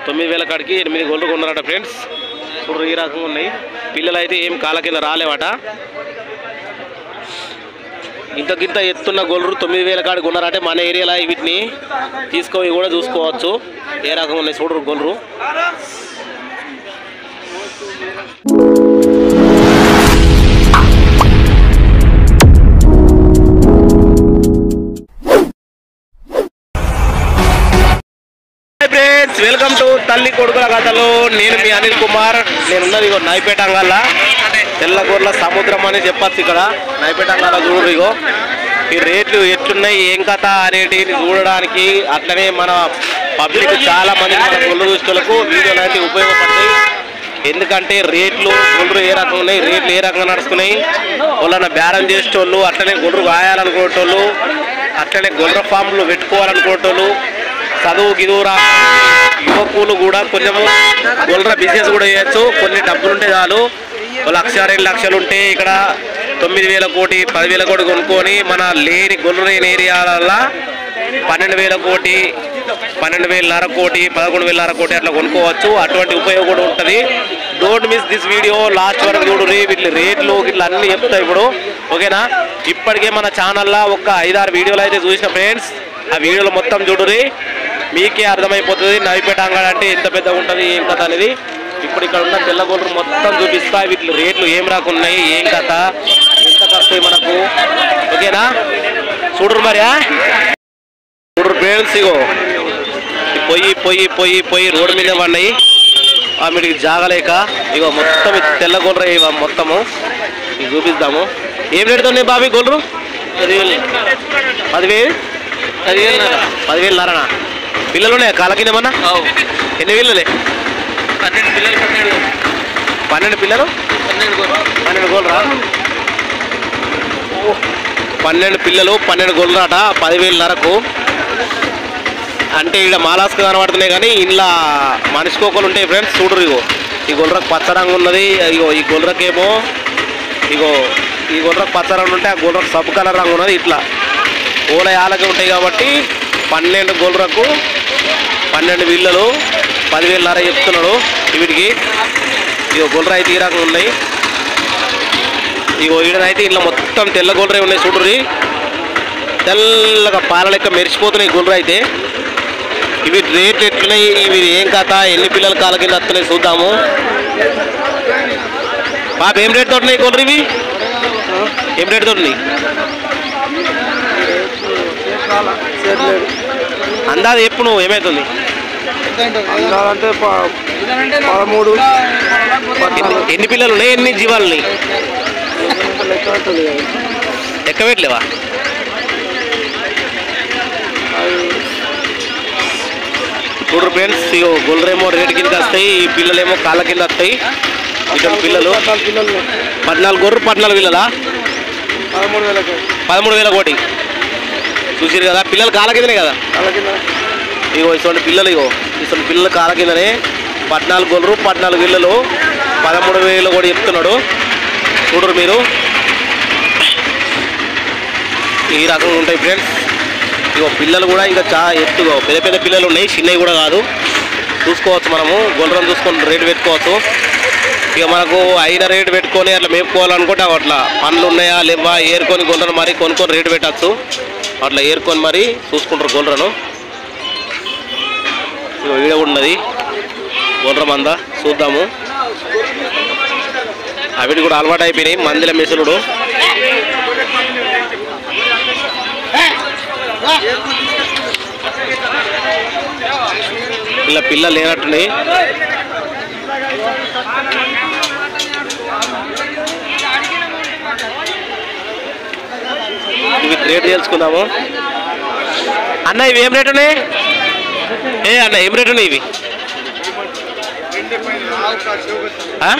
తొమ్మిది వేల కాడికి ఎనిమిది గొర్రెలు కొన్నారట ఫ్రెండ్స్ ఇప్పుడు ఈ రకంగా ఉన్నాయి పిల్లలు అయితే ఏం కాళ్ళ కింద రాలేవట ఇంతకింత ఎత్తున్న గొర్రెలు తొమ్మిది వేల కాడికి ఉన్నారంటే మన ఏరియాలో వీటిని తీసుకొని కూడా చూసుకోవచ్చు ఏ రకంగా ఉన్నాయి చూడరు గొర్రెలు హాయ్ ఫ్రెండ్స్ వెల్కమ్ టు తల్లి కొడుకుల కథలు నేను మీ అనిల్ కుమార్ నేను ఉన్నది ఇగో నాయపేట అంగాల తెల్లగొర్ల సముద్రం అని చెప్పచ్చు ఇక్కడ నాయపేట అంగాల చూడు ఇగో ఈ రేట్లు ఎట్లున్నాయి ఏం కథ అనేటివి చూడడానికి అట్లనే మన పబ్లిక్ చాలా మంది మన గొల్లు చూసేటోళ్ళకు వీడియోలు అయితే ఉపయోగపడతాయి ఎందుకంటే రేట్లు గొర్రెలు ఏ రకంగా ఉన్నాయి రేట్లు ఏ రకంగా నడుస్తున్నాయి వాళ్ళని బేరం చేసేటోళ్ళు అట్లనే గొర్రెలు కాయాలనుకునేటోళ్ళు అట్లనే గొర్రె ఫామ్లు పెట్టుకోవాలనుకునేటోళ్ళు చదువు గిదువు రా యువకులు కూడా కొంచెము గొర్రెల బిజినెస్ కూడా చేయొచ్చు కొన్ని డబ్బులు ఉంటే చాలు ఒక లక్ష రెండు లక్షలు ఉంటే ఇక్కడ తొమ్మిది వేల కోటి పదివేల కోటి కొనుక్కొని మన లేని గొర్రెలు లేని ఏరియాలల్లో పన్నెండు వేల కోటి పన్నెండు వేలన్నర కోటి పదకొండు వేలన్నర కోటి అట్లా కొనుక్కోవచ్చు అటువంటి ఉపయోగం కూడా ఉంటుంది don't miss this video last వరకు చూడు రే వీటి రేట్లు ఇట్లా అన్ని చెప్తాయి ఇప్పుడు ఓకేనా ఇప్పటికే మన ఛానల్లో ఒక ఐదారు వీడియోలు అయితే చూసిన ఫ్రెండ్స్ ఆ వీడియోలు మొత్తం చూడురి మీకే అర్థమైపోతుంది నవిపేట అంగడి అంటే ఎంత పెద్దగా ఉంటుంది ఏం కథ అనేది ఇప్పుడు ఇక్కడ ఉన్న తెల్లగొర్రెలు మొత్తం చూపిస్తా వీటి రేట్లు ఏం రాకున్నాయి ఏం కథ ఎంత వస్తాయి మనకు ఓకేనా చూడరు మరి ఆ? చూడరు ఫ్రెండ్స్ ఇగో ఈ పొయ్యి పొయ్యి పొయ్యి పొయ్యి రోడ్డు మీద పడినాయి ఆ మీటికి జాగలేక ఇగో మొత్తం ఈ తెల్ల గొర్రె ఇవ మొత్తము ఇది చూపిద్దాము ఏం రేటుతో ఉన్నాయి బాబీ గొర్రెలు పదివేలు పదివేలు పదివేలు పదివేలు నరనా పిల్లలు ఉన్నాయా కాళ్ళ కింద ఏమన్నా ఎన్ని పిల్లలే పన్నెండు పిల్లలు పన్నెండు పన్నెండు పిల్లలు పన్నెండు గొర్రెలు. పన్నెండు గోళ్ళు రా పన్నెండు పిల్లలు పన్నెండు గోళ్ళు రాట పదివేలు నరకు అంటే ఇక్కడ మాలాస్కు కనబడుతున్నాయి కానీ ఇంట్లో మనిషికి ఒకరు ఉంటాయి ఫ్రెండ్స్ చూడరు ఇగో ఈ గొర్రెకు పచ్చ రంగు ఉన్నది ఇగో ఈ గొర్రెకేమో ఇగో ఈ గొర్రెకు పచ్చ రంగు ఉంటే ఆ గొర్రెకు సబ్ కలర్ రంగు ఉన్నది ఇట్లా ఓల యాలకి ఉంటాయి కాబట్టి పన్నెండు గొర్రెకు పన్నెండు విల్లలు పదివేలన్నర చెప్తున్నాడు వీటికి ఇగో గొర్రె అయితే ఈ రకంగా ఉన్నాయి ఇగో ఈడనైతే ఇంట్లో మొత్తం తెల్ల గొర్రె ఉన్నాయి చూడుర్రి తెల్లగా పాల లెక్క మెరిసిపోతున్నాయి గొర్రె అయితే ఇవి రేట్లు ఎట్లున్నాయి ఇవి ఏం కథ ఎన్ని పిల్లల కాల కింద వస్తున్నాయి చూద్దాము బాబు ఏం రేట్ తోటినాయి గొర్రె ఇవి ఏం రేట్ తోటినాయి అందాది ఎప్పుడు నువ్వు ఏమవుతుంది అంటే ప- పదమూడు ఎన్ని- ఎన్ని పిల్లలు ఉన్నాయి ఎన్ని జీవాలు ఉన్నాయి లెక్క ఉంటుంది కదా. లెక్క పెట్టలేవా చూడరు ఫ్రెండ్స్ ఇగో గొర్రెమో రేటు కింద వస్తాయి ఈ పిల్లలేమో కాళ్ళ కింద వస్తాయి ఇక్కడ పిల్లలు పద్నాలుగు పిల్లలు పద్నాలుగు గొర్రెలు పద్నాలుగు పిల్లలా పదమూడు వేలకు పదమూడు వేల కోటి చూసిరు కదా పిల్లలు కాళ్ళ కిందనే కదా వాళ్ళ కింద ఇగో ఇటువంటి పిల్లలు ఇగో ఇటువంటి పిల్లలు కాళ్ళ కిందనే పద్నాలుగు గొర్రెలు పద్నాలుగు పిల్లలు పదమూడు వేలు కూడా చెప్తున్నాడు చూడరు మీరు ఈ రకంగా ఉంటాయి ఫ్రెండ్స్ ఇగో పిల్లలు కూడా ఇంకా చాలా ఎత్తుగా పెద్ద పెద్ద పిల్లలు ఉన్నాయి చిన్నవి కూడా కాదు చూసుకోవచ్చు మనము గొర్రెలను చూసుకొని రేటు పెట్టుకోవచ్చు ఇక మనకు అయిన రేటు పెట్టుకొని అట్లా మేపుకోవాలనుకుంటే అవి అట్లా పండ్లు ఉన్నాయా లేవా ఏరుకొని గొర్రెను మరి కొనుక్కొని రేటు పెట్టచ్చు అట్లా ఏరుకొని మరి చూసుకుంటారు గొర్రెను ఇగో ఈడ కూడా ఉన్నది గొర్రె మంద చూద్దాము అవిటి కూడా అలవాటు అయిపోయినాయి మందిల మిషనుడు ఇలా పిల్లలు లేనట్టున్నాయి ఇవి రేట్ తెలుసుకుందాము అన్న ఇవి ఏం రేట్ ఉన్నాయి ఏ అన్న ఏం రేట్ ఉన్నాయి ఇవి ఆ?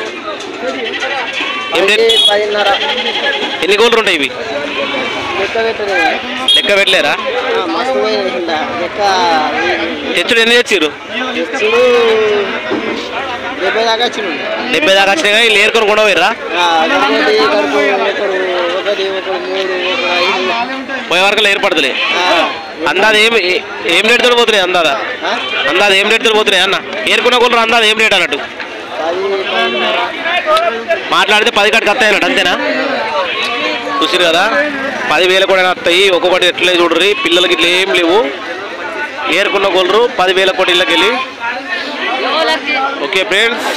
ఏం రేట్ పదిన్నర ఎన్ని గోళ్ళు ఉంటాయి ఇవి లెక్క పెట్టలేదు లెక్క పెట్టలేరా మస్తు పోయిందా లెక్క తెచ్చుడు ఎన్ని తెచ్చిర్రు తెచ్చుడు డెబ్బై దాకా వచ్చిండు డెబ్బై దాకా వచ్చినాయి కానీ వీళ్ళు ఏరుకొని కూడా పోయిర్రా ఒకటి కడుపు ఒకడు ఒకటి ఒకడు మూడు ఒకడు ఐదు పోయే వరకు ఏర్పడతలే అందాద ఏం ఏ- ఏం రేట్ తోటి పోతున్నాయి అందాద అందాద ఏం రేట్ తోటి పోతున్నాయి అన్న ఏరుకున్న కొలరు అందాద ఏం రేట్ అన్నట్టు పది పదిన్నర మాట్లాడితే పది కాడికి వస్తాయి అన్నట్టు అంతేనా చూసిరు కదా పదివేలు కూడా వస్తాయి ఒక్కొక్కటి ఎట్లే చూడరు పిల్లలకి ఇట్లా ఏం లేవు ఏరుకున్న కొలరు పదివేల కోటి ఇళ్ళకి వెళ్ళి ఓకే ఫ్రెండ్స్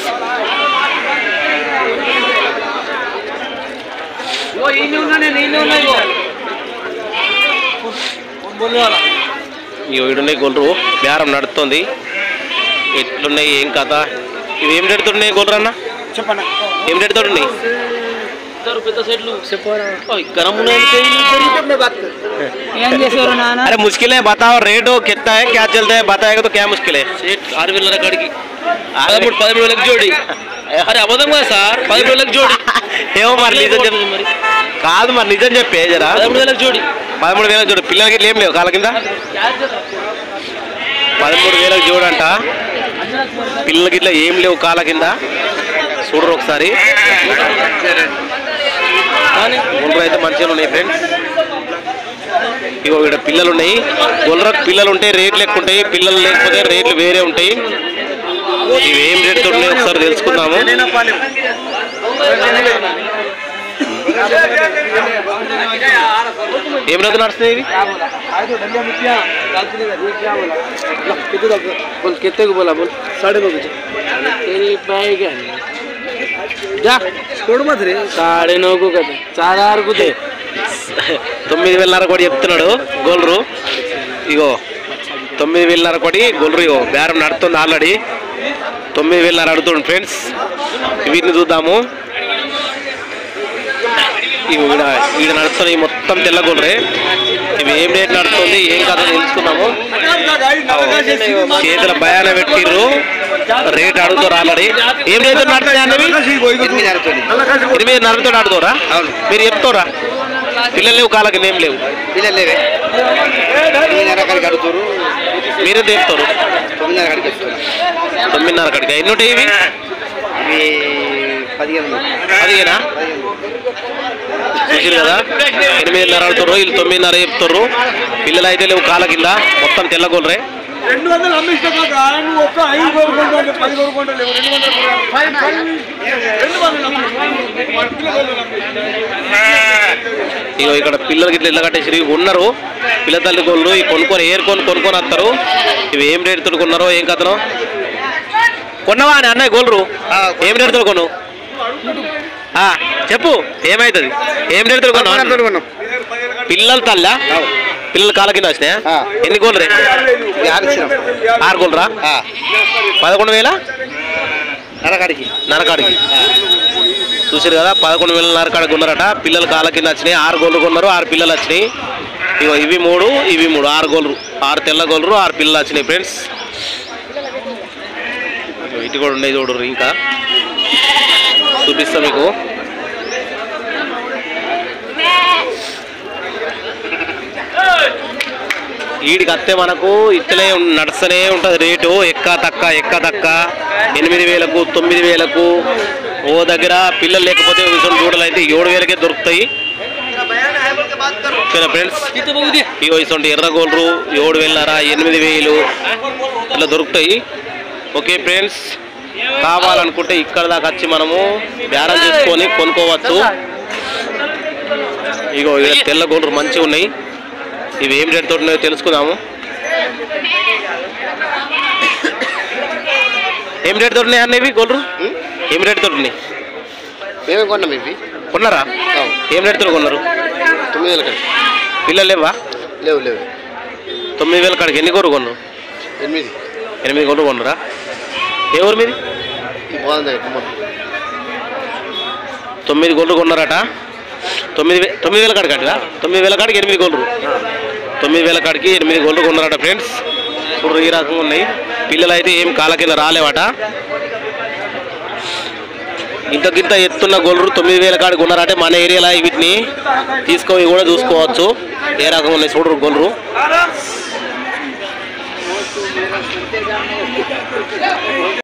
ఇగో ఈడున్నాయి గొల్లు బేరం నడుస్తుంది ఎట్లున్నాయి ఏం కథ ఇవి ఏం రేటుతున్నాయి గొల్లు అన్న చెప్పండి ఏం రేటుతో ఉన్నాయి ఏం చేశారు నాన్న अरे मुश्किल है बताओ रेट हो कितना है क्या चलता है बताएगा तो क्या मुश्किल है ఆరు వేల కాడికి పదమూడు పదమూడు వేలకు జోడి అరే అబద్ధం కదా సార్ పదమూడు వేలకు జోడి ఏమో మరి నిజం చెప్పు మరి కాదు మరి నిజం చెప్పే జరా పదమూడు వేలకు జోడి పదమూడు వేలకు చూడు పిల్లలకి ఇట్లా ఏం లేవు కాళ్ళ కింద పదమూడు వేలకు చూడంట పిల్లలకి ఇట్లా ఏం లేవు కాళ్ళ కింద చూడరు ఒకసారి గుండ్రు అయితే మంచిగా ఉన్నాయి ఫ్రెండ్స్ ఇగో ఇక్కడ పిల్లలు ఉన్నాయి గుండ్రకు పిల్లలు ఉంటాయి రేట్లు ఎక్కువ ఉంటాయి పిల్లలు లేకపోతే రేట్లు వేరే ఉంటాయి ఇవి ఏం రేట్ ఉన్నాయి ఒకసారి తెలుసుకుందాము ఏం రేటు నడుస్తున్నాయి ఇవి बोल कितने को बोला बोल साढ़े नौ बजे तेरी बैग जा छोड़ मत रे साढ़े नौ को कहते चार आर को दे తొమ్మిది వేలన్నర కోటి చెప్తున్నాడు గోల్రు ఇగో తొమ్మిది వేలన్నర కోటి గోల్రు ఇగో బేరం నడుతుంది ఆల్రెడీ తొమ్మిది వేలన్నర అడుగుతుంది ఫ్రెండ్స్ వీటిని చూద్దాము ఇవి ఈడ ఈడ నడుస్తున్నాయి మొత్తం తెల్ల గోల్రే ఇవి ఏం రేట్ నడుస్తుంది ఏం కథ తెలుసుకుందాము చేతుల భయాన పెట్టిర్రు రేట్ అడుగుతారు ఆల్రెడీ ఏం రేట్ నడుతున్నాయి అన్నవి ఎనిమిది నరతో ఆడుతారా మీరు చెప్తారా పిల్లలు లేవు కాళ్ళకి ఏం లేవు పిల్లలేవే తొమ్మిదిన్నర కాడికి అడుగుతారు మీరే చెప్తారు తొమ్మిదిన్నర కాడికి వస్తున్నారు తొమ్మిదిన్నర కడిగా ఎన్ని ఉంటాయి ఇవి ఇవి పదిహేను అదిగేనా చూసారు కదా ఎనిమిదిన్నర ఆడుతారు వీళ్ళు తొమ్మిదిన్నర చెప్తారు పిల్లలు అయితే లేవు కాళ్ళ కింద మొత్తం తెల్లగోలరే రెండు వందలు అమ్మిస్తాక నువ్వు ఒక్క ఐదు కోరుకుంటే పది కోరుకుంటే లేవు రెండు వందలు రెండు వందలు ఇగో ఇక్కడ పిల్లలకి ఇట్లా ఇళ్ళ కట్టేసి ఇవి ఉన్నారు పిల్ల తల్లి గోళ్ళు ఈ కొనుక్కొని ఏరుకొని కొనుక్కొని వస్తారు ఇవి ఏం రేటు తొడుకున్నారో ఏం కథనో కొన్నవా అని అన్నయ్య గోల్రు ఏం రేటు తొడుకోను ఆ, చెప్పు ఏమైతుంది ఏం రేటు తొడుకున్నావు పిల్లల తల్ల పిల్లల కాళ్ళ కింద వచ్చినాయా ఆ. ఎన్ని గోళ్ళు రే ఆరు ఇచ్చినాం ఆరు గోళ్ళరా పదకొండు వేల నరకాడికి నరకాడికి చూసారు కదా పదకొండు వేల నరకాడికి ఉన్నారట పిల్లలు కాళ్ళ కింద వచ్చినాయి ఆరు గోళ్ళు కొన్నారు ఆరు పిల్లలు వచ్చినాయి ఇగో ఇవి మూడు ఇవి మూడు ఆరు గోళ్ళు ఆరు తెల్ల గోళ్ళు ఆరు పిల్లలు వచ్చినాయి ఫ్రెండ్స్ ఇగో ఇటు కూడా ఉన్నాయి చూడరు ఇంకా చూపిస్తా మీకు వీడికి అత్తే మనకు ఇట్లే ఉం- నడుస్తూనే ఉంటుంది రేటు ఎక్క తక్క ఎక్క తక్క ఎనిమిది వేలకు తొమ్మిది వేలకు ఓ దగ్గర పిల్లలు లేకపోతే విషయం చూడలు అయితే ఏడు వేలకే దొరుకుతాయి ఓకేనా ఫ్రెండ్స్ ఇగో ఇటువంటి ఎర్రగోళ్ళు ఏడు వేలన్నర ఎనిమిది వేలు ఇట్లా దొరుకుతాయి ఓకే ఫ్రెండ్స్ కావాలనుకుంటే ఇక్కడ దాకా వచ్చి మనము బేరం చేసుకొని కొనుక్కోవచ్చు ఇగో ఇక్కడ తెల్ల గోళ్ళు మంచిగా ఉన్నాయి ఇవి ఏం రేట్ తోటి ఉన్నాయో తెలుసుకుందాము ఏం రేట్ తోటి ఉన్నాయి అన్న ఇవి గోల్రు ఏం రేట్ తోటి ఉన్నాయి మేమే కొన్నాం ఇవి కొన్నారా ఏం రేట్ తోటి కొన్నారు తొమ్మిది వేల కాడికి పిల్లలు లేవా లేవు లేవు తొమ్మిది వేల కాడికి ఎన్ని గొర్రెలు కొన్నారు ఎనిమిది ఎనిమిది గొర్రెలు కొన్నారా ఏ ఊరు మీది ఈ బాగుంది కుమ్మం తొమ్మిది గొర్రెలు కొన్నారట తొమ్మిది వే తొమ్మిది వేల కాడికి అట్లా తొమ్మిది వేల కాడికి ఎనిమిది గొర్రెలు తొమ్మిది వేల కాడికి ఎనిమిది గొర్రెలు కొన్నారట ఫ్రెండ్స్ ఇప్పుడు ఈ రకంగా ఉన్నాయి పిల్లలు అయితే ఏం కాళ్ళ కింద రాలేవట ఇంతకింత ఎత్తున్న గొర్రెలు తొమ్మిది వేల కాడికి ఉన్నారంటే మన ఏరియాలో వీటిని తీసుకొని కూడా చూసుకోవచ్చు ఏ రకంగా ఉన్నాయి చూడరు గొర్రెలు